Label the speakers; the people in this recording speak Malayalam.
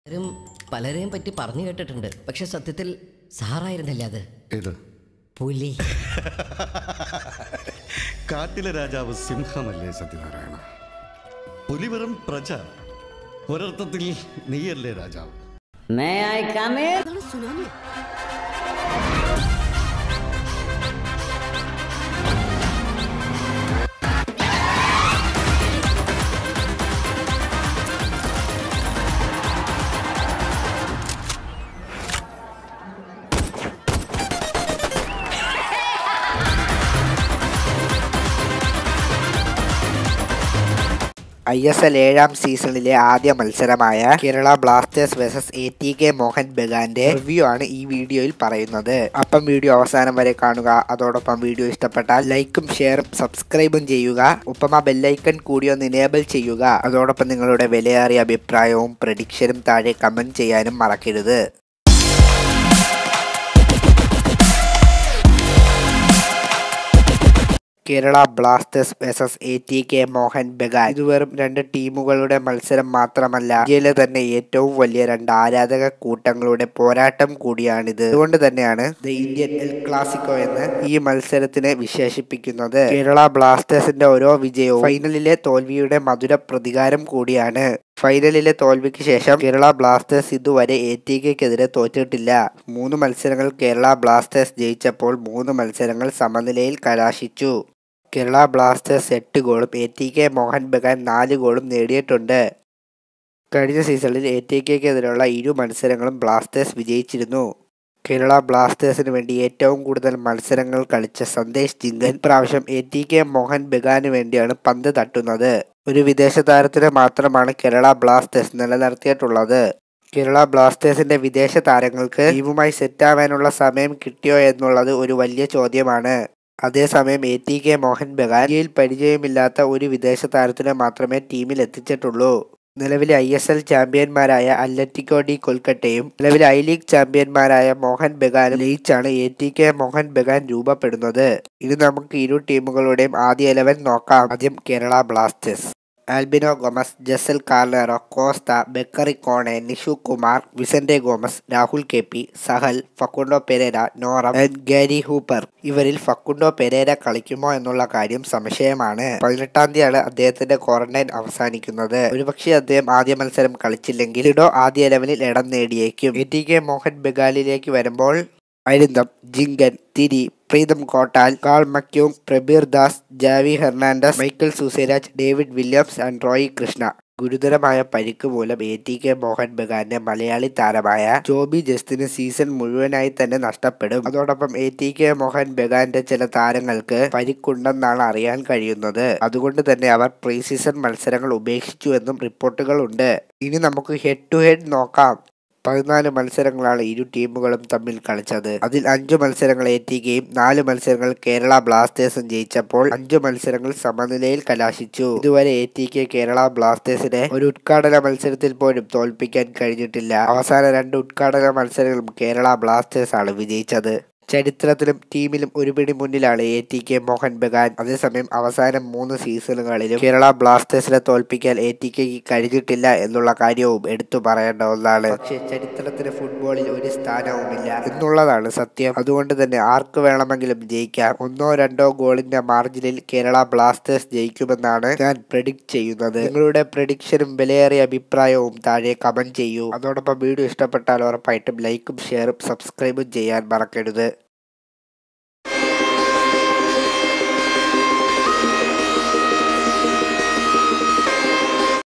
Speaker 1: പലരും പലരെയും പറ്റി പറഞ്ഞു കേട്ടിട്ടുണ്ട് പക്ഷെ സത്യത്തിൽ സാറായിരുന്നില്ല അത്
Speaker 2: ഏത്
Speaker 1: പുലി
Speaker 2: കാട്ടിലെ രാജാവ് സിംഹമല്ലേ സത്യനാരായണ പുലി വെറും പ്രജ ഒരർത്ഥത്തിൽ നീയല്ലേ രാജാവ്
Speaker 3: May I come in?
Speaker 4: I S L ഏഴാം സീസണിലെ ആദ്യ മത്സരമായ Kerala Blasters versus A T K Mohun ബഗാന്റെ റിവ്യൂ ആണ് ഈ വീഡിയോയിൽ പറയുന്നത് അപ്പം വീഡിയോ അവസാനം വരെ കാണുക അതോടൊപ്പം വീഡിയോ ഇഷ്ടപ്പെട്ടാൽ ലൈക്കും ഷെയറും സബ്സ്ക്രൈബും ചെയ്യുക ഒപ്പം ആ ബെല്ലൈക്കൺ കൂടി ഒന്ന് ഇനേബിൾ ചെയ്യുക അതോടൊപ്പം നിങ്ങളുടെ വിലയേറിയ അഭിപ്രായവും പ്രഡിക്ഷനും താഴെ കമന്റ് ചെയ്യാനും മറക്കരുത് Kerala Blasters versus A T K Mohun Bagan ഇത് വെറും രണ്ട് ടീമുകളുടെ മത്സരം മാത്രമല്ല ഇന്ത്യയിലെ തന്നെ ഏറ്റവും വലിയ രണ്ട് ആരാധക കൂട്ടങ്ങളുടെ പോരാട്ടം കൂടിയാണിത് അതുകൊണ്ട് തന്നെയാണ് ദ ഇന്ത്യൻ എൽ ക്ലാസിക്കോ എന്ന് ഈ മത്സരത്തിനെ വിശേഷിപ്പിക്കുന്നത് കേരള ബ്ലാസ്റ്റേഴ്സിന്റെ ഓരോ വിജയവും ഫൈനലിലെ തോൽവിയുടെ മധുര പ്രതികാരം കൂടിയാണ് ഫൈനലിലെ തോൽവിക്ക് ശേഷം കേരള ബ്ലാസ്റ്റേഴ്സ് ഇതുവരെ എ ടി കെക്കെതിരെ തോറ്റിട്ടില്ല മൂന്ന് മത്സരങ്ങൾ കേരള ബ്ലാസ്റ്റേഴ്സ് ജയിച്ചപ്പോൾ മൂന്ന് മത്സരങ്ങൾ സമനിലയിൽ കലാശിച്ചു കേരള ബ്ലാസ്റ്റേഴ്സ് എട്ട് ഗോളും A T K Mohun Bagan നാല് ഗോളും നേടിയിട്ടുണ്ട് കഴിഞ്ഞ സീസണിൽ എ ടി കെക്കെതിരെയുള്ള ഇരു മത്സരങ്ങളും ബ്ലാസ്റ്റേഴ്സ് വിജയിച്ചിരുന്നു കേരള ബ്ലാസ്റ്റേഴ്സിന് വേണ്ടി ഏറ്റവും കൂടുതൽ മത്സരങ്ങൾ കളിച്ച സന്ദേശ് ജിങ്കൻ പ്രാവശ്യം എ ടി കെ മോഹൻ ബഗാന് വേണ്ടിയാണ് പന്ത് തട്ടുന്നത് ഒരു വിദേശ താരത്തിന് മാത്രമാണ് കേരള ബ്ലാസ്റ്റേഴ്സ് നിലനിർത്തിയിട്ടുള്ളത് കേരള ബ്ലാസ്റ്റേഴ്സിന്റെ വിദേശ താരങ്ങൾക്ക് ടീമുമായി സെറ്റാവാനുള്ള സമയം കിട്ടിയോ എന്നുള്ളത് ഒരു വലിയ ചോദ്യമാണ് അതേസമയം A T K Mohun Bagan ഇന്ത്യയിൽ പരിചയമില്ലാത്ത ഒരു വിദേശ താരത്തിനെ മാത്രമേ ടീമിൽ എത്തിച്ചിട്ടുള്ളൂ നിലവിലെ ഐ എസ് എൽ ചാമ്പ്യന്മാരായ അത്ലറ്റിക്കോ ഡി കൊൽക്കട്ടയും നിലവിലെ ഐ ലീഗ് ചാമ്പ്യന്മാരായ മോഹൻ ബഗാനും ലയിച്ചാണ് A T K Mohun Bagan രൂപപ്പെടുന്നത് ഇനി നമുക്ക് ഇരു ടീമുകളുടെയും ആദ്യ ഇലവൻ നോക്കാം ആദ്യം Kerala Blasters Albino Gomes Jessel Carneiro Costa Bakary Kone Nishu Kumar Vicente Gomez Rahul K P Sahal Facundo Pereyra Naorem and Gary Hooper ഇവരിൽ ഫക്കുണ്ടോ പെരേര കളിക്കുമോ എന്നുള്ള കാര്യം സംശയമാണ് പതിനെട്ടാം തീയതിയാണ് അദ്ദേഹത്തിന്റെ ക്വാറന്റൈൻ അവസാനിക്കുന്നത് ഒരുപക്ഷെ അദ്ദേഹം ആദ്യ മത്സരം കളിച്ചില്ലെങ്കിൽ ഇഡോ ആദ്യ ലെവലിൽ ഇടം നേടിയേക്കും എ ടി കെ മോഹൻ ബഗാലിലേക്ക് വരുമ്പോൾ അരിന്തം ജിങ്കൻ തിരി പ്രീതം കോട്ടാൽ കാൾ മക്യൂം Prabir Das Javi Hernandez Michael Soosairaj David Williams and Roy Krishna ഗുരുതരമായ പരിക്ക് മൂലം എ ടി കെ മോഹൻ ബഗാന്റെ മലയാളി താരമായ ജോബി ജസ്റ്റിന് സീസൺ മുഴുവനായി തന്നെ നഷ്ടപ്പെടും അതോടൊപ്പം എ ടി കെ മോഹൻ ബഗാന്റെ ചില താരങ്ങൾക്ക് പരിക്കുണ്ടെന്നാണ് അറിയാൻ കഴിയുന്നത് അതുകൊണ്ട് തന്നെ അവർ പ്രീ സീസൺ മത്സരങ്ങൾ ഉപേക്ഷിച്ചു എന്നും റിപ്പോർട്ടുകളുണ്ട് ഇനി നമുക്ക് ഹെഡ് ടു ഹെഡ് നോക്കാം പതിനാല് മത്സരങ്ങളാണ് ഇരു ടീമുകളും തമ്മിൽ കളിച്ചത് അതിൽ അഞ്ചു മത്സരങ്ങൾ ഏറ്റുകയും നാല് മത്സരങ്ങൾ കേരള ബ്ലാസ്റ്റേഴ്സും ജയിച്ചപ്പോൾ അഞ്ചു മത്സരങ്ങൾ സമനിലയിൽ കലാശിച്ചു ഇതുവരെ ഏറ്റിക്ക് കേരള ബ്ലാസ്റ്റേഴ്സിനെ ഒരു ഉദ്ഘാടന മത്സരത്തിൽ പോലും തോൽപ്പിക്കാൻ കഴിഞ്ഞിട്ടില്ല അവസാന രണ്ട് ഉദ്ഘാടന മത്സരങ്ങളും കേരള ബ്ലാസ്റ്റേഴ്സ് ആണ് വിജയിച്ചത് ചരിത്രത്തിലും ടീമിലും ഒരു പിടി മുന്നിലാണ് A T K Mohun Bagan അതേസമയം അവസാന മൂന്ന് സീസണുകളിലും കേരള ബ്ലാസ്റ്റേഴ്സിനെ തോൽപ്പിക്കാൻ എ ടി കെക്ക് കഴിഞ്ഞിട്ടില്ല എന്നുള്ള കാര്യവും എടുത്തു പറയേണ്ട ഒന്നാണ് പക്ഷേ ചരിത്രത്തിന് ഫുട്ബോളിൽ ഒരു സ്ഥാനവുമില്ല എന്നുള്ളതാണ് സത്യം അതുകൊണ്ട് തന്നെ ആർക്ക് വേണമെങ്കിലും ജയിക്കാം ഒന്നോ രണ്ടോ ഗോളിന്റെ മാർജിനിൽ കേരള ബ്ലാസ്റ്റേഴ്സ് ജയിക്കുമെന്നാണ് ഞാൻ പ്രഡിക്റ്റ് ചെയ്യുന്നത് നിങ്ങളുടെ പ്രഡിക്ഷനും വിലയേറിയ അഭിപ്രായവും താഴെ കമന്റ് ചെയ്യൂ അതോടൊപ്പം വീഡിയോ ഇഷ്ടപ്പെട്ടാൽ ഉറപ്പായിട്ടും ലൈക്കും ഷെയറും സബ്സ്ക്രൈബും ചെയ്യാൻ മറക്കരുത്